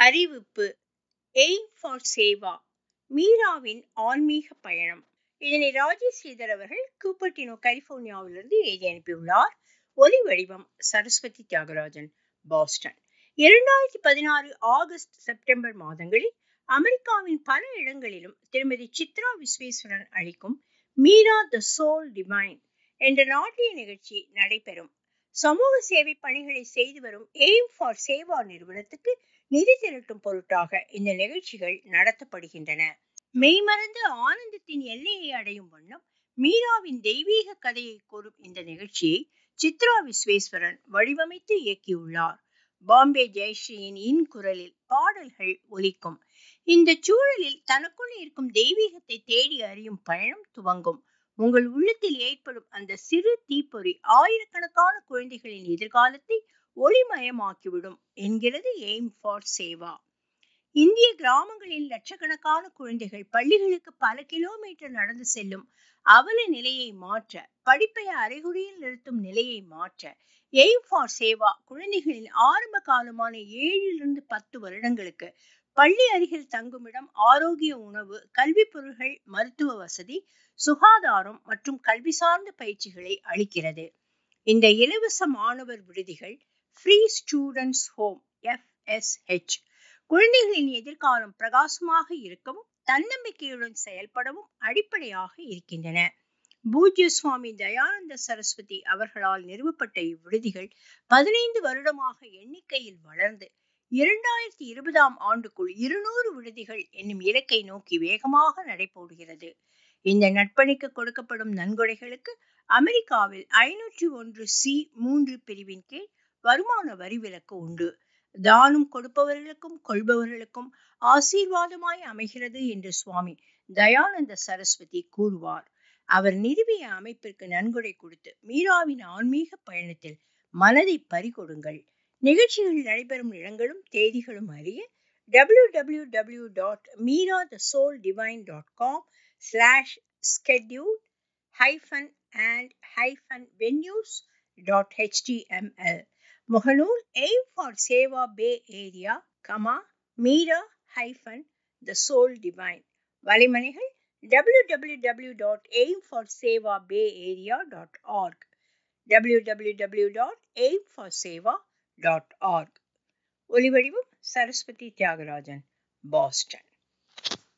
அறிவிப்பு aim for Seva மீராவின் ஆன்மீக பயணம் இதனை ராஜேஷ் ஸ்ரீதர் அவர்கள் கூப்பர்டினோ கலிபோர்னியாவிலிருந்து எழுதி அனுப்பியுள்ளார் ஒலி வடிவம் சரஸ்வதி தியாகராஜன் பாஸ்டன் இரண்டாயிரத்தி பதினாறு ஆகஸ்ட் செப்டம்பர் மாதங்களில் அமெரிக்காவின் பல இடங்களிலும் திருமதி சித்ரா விஸ்வேஸ்வரன் அளிக்கும் மீரா த சோல் டிவைன் என்ற நாட்டிய நிகழ்ச்சி நடைபெறும் சமூக சேவை பணிகளை செய்து வரும் எய்ம் ஃபார் சேவா நிறுவனத்துக்கு நிதி திரட்டும் பொருட்டாக இந்த நிகழ்ச்சிகள் நடத்தப்படுகின்றன மெய்மறந்து ஆனந்தத்தின் எல்லையை அடையும் வண்ணம் மீராவின் தெய்வீக கதையை கூறும் இந்த நிகழ்ச்சியை சித்ரா விஸ்வேஸ்வரன் வடிவமைத்து இயக்கியுள்ளார் பாம்பே ஜெயஸ்ரீயின் இன் குரலில் பாடல்கள் ஒலிக்கும் இந்த சூழலில் தனக்குள் இருக்கும் தெய்வீகத்தை தேடி அறியும் பயணம் துவங்கும் உங்கள் உள்ளத்தில் ஏற்படும் அந்த சிறு தீப்பொறி ஆயிரக்கணக்கான குழந்தைகளின் எதிர்காலத்தை ஒளிமயமாக்கிவிடும் என்கிறது எய்ம் ஃபார் சேவா இந்திய கிராமங்களில் லட்சக்கணக்கான குழந்தைகள் பள்ளிகளுக்கு பல கிலோமீட்டர் நடந்து செல்லும் அவல நிலையை மாற்ற படிப்பை அரைகுறியில் நிறுத்தும் நிலையை மாற்ற எய்ம் ஃபார் சேவா குழந்தைகளின் ஆரம்ப காலமான ஏழிலிருந்து பத்து வருடங்களுக்கு பள்ளி அருகில் தங்குமிடம் ஆரோக்கிய உணவு கல்வி பொருள்கள் மருத்துவ வசதி சுகாதாரம் மற்றும் கல்வி சார்ந்த பயிற்சிகளை அளிக்கிறது இந்த இலவச மாணவர் விடுதிகள் ஃப்ரீ ஸ்டூடெண்ட்ஸ் ஹோம் எஃப்எஸ்ஹெச் குழந்தைகளின் எதிர்காலம் பிரகாசமாக இருக்கவும் தன்னம்பிக்கையுடன் செயல்படவும் அடிப்படையாக இருக்கின்றன பூஜ்ய சுவாமி தயானந்த சரஸ்வதி அவர்களால் நிறுவப்பட்ட இவ்விடுதிகள் பதினைந்து வருடமாக எண்ணிக்கையில் வளர்ந்து இரண்டாயிரத்தி இருபதாம் ஆண்டுக்குள் இருநூறு விடுதிகள் என்னும் இலக்கை நோக்கி வேகமாக நடைபோடுகிறது இந்த நட்பணிக்கு கொடுக்கப்படும் நன்கொடைகளுக்கு அமெரிக்காவில் ஐநூற்றி ஒன்று சி மூன்று பிரிவின் கீழ் வருமான வரி விலக்கு உண்டு தானம் கொடுப்பவர்களுக்கும் கொள்பவர்களுக்கும் ஆசீர்வாதமாய் அமைகிறது என்று சுவாமி தயானந்த சரஸ்வதி கூறுவார் அவர் நிறுவிய அமைப்பிற்கு நன்கொடை கொடுத்து மீராவின் ஆன்மீக பயணத்தில் மனதை பறிகொடுங்கள் நிகழ்ச்சிகள் நடைபெறும் இடங்களும் தேதிகளும் அறிய W W W dot Meera the soul divine dot com slash schedule hyphen and hyphen venues dot HTML முகநூல் aim for seva bay area comma Meera hyphen the soul divine வலைமனைகள் www.aimforseva.bayarea.org www.aimforseva.org ஒலிவடிவம் சரஸ்வதி தியாகராஜன் பாஸ்டன்